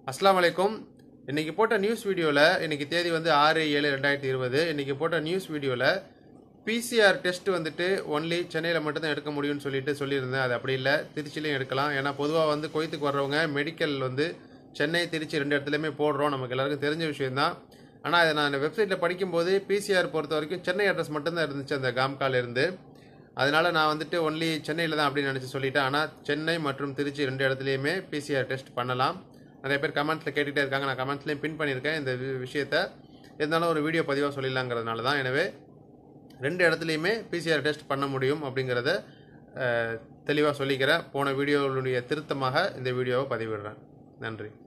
அஸ்ஸலாமு அலைக்கும் இன்னைக்கு போட்ட நியூஸ் வீடியோவில் இன்னைக்கு தேதி வந்து ஆறு ஏழு ரெண்டாயிரத்தி இருபது இன்னைக்கு போட்ட நியூஸ் வீடியோவில் பிசிஆர் டெஸ்ட் வந்துட்டு ஒன்லி சென்னையில் மட்டும்தான் எடுக்க முடியும்னு சொல்லிட்டு சொல்லியிருந்தேன் அது அப்படி இல்லை திருச்சிலையும் எடுக்கலாம் ஏன்னா பொதுவாக வந்து கொய்த்துக்கு வர்றவங்க மெடிக்கல் வந்து சென்னை திருச்சி ரெண்டு இடத்துலையுமே போடுறோம் நமக்கு எல்லாருக்கும் தெரிஞ்ச விஷயம்தான் ஆனால் அதை நான் வெப்சைட்டில் படிக்கும்போது பிசிஆர் பொறுத்த வரைக்கும் சென்னை அட்ரஸ் மட்டும்தான் இருந்துச்சு அந்த காம்கால இருந்து அதனால நான் வந்துட்டு ஒன்லி சென்னையில் தான் அப்படின்னு நினச்சி சொல்லிட்டேன் ஆனால் சென்னை மற்றும் திருச்சி ரெண்டு இடத்துலையுமே பிசிஆர் டெஸ்ட் பண்ணலாம் நிறைய பேர் கமெண்ட்ஸில் கேட்டுகிட்டே இருக்காங்க நான் கமெண்ட்ஸ்லேயும் பின் பண்ணியிருக்கேன் இந்த வி- விஷயத்த இருந்தாலும் ஒரு வீடியோ பதிவாக சொல்லிடலாங்கிறதுனால தான் எனவே ரெண்டு இடத்துலையுமே பிசிஆர் டெஸ்ட் பண்ண முடியும் அப்படிங்கிறத தெளிவாக சொல்லிக்கிறேன் போன வீடியோவுடைய திருத்தமாக இந்த வீடியோவை பதிவிடுறேன் நன்றி